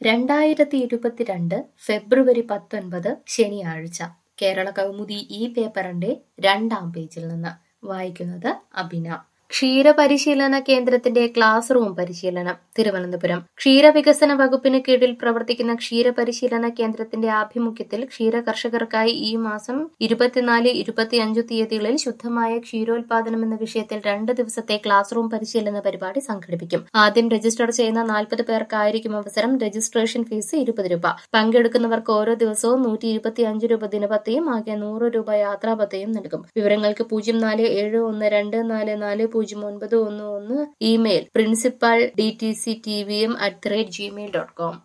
രണ്ടായിരത്തി ഇരുപത്തിരണ്ട് ഫെബ്രുവരി പത്തൊൻപത് ശനിയാഴ്ച കേരള കൗമുദി ഈ പേപ്പറിന്റെ രണ്ടാം പേജിൽ നിന്ന് വായിക്കുന്നത് അഭിന ക്ഷീരപരിശീലന കേന്ദ്രത്തിന്റെ ക്ലാസ് റൂം പരിശീലനം തിരുവനന്തപുരം ക്ഷീരവികസന വകുപ്പിന് കീഴിൽ പ്രവർത്തിക്കുന്ന ക്ഷീരപരിശീലന കേന്ദ്രത്തിന്റെ ആഭിമുഖ്യത്തിൽ ക്ഷീര കർഷകർക്കായി ഈ മാസം ഇരുപത്തിനാല് ഇരുപത്തിയഞ്ചു തീയതികളിൽ ശുദ്ധമായ ക്ഷീരോത്പാദനം എന്ന വിഷയത്തിൽ രണ്ട് ദിവസത്തെ ക്ലാസ് റൂം പരിശീലന പരിപാടി സംഘടിപ്പിക്കും ആദ്യം രജിസ്റ്റർ ചെയ്യുന്ന നാൽപ്പത് പേർക്കായിരിക്കും അവസരം രജിസ്ട്രേഷൻ ഫീസ് ഇരുപത് രൂപ പങ്കെടുക്കുന്നവർക്ക് ഓരോ ദിവസവും നൂറ്റി ഇരുപത്തിയഞ്ച് രൂപ ദിനപത്തയും ആകെ നൂറ് രൂപ യാത്രാപത്തയും നൽകും വിവരങ്ങൾക്ക് പൂജ്യം നാല് ഏഴ് ഒന്ന് രണ്ട് നാല് നാല് പൂജ്യം ഒൻപത് ഒന്ന് ഒന്ന് email principal D T C T V M at the rate Gmail dot com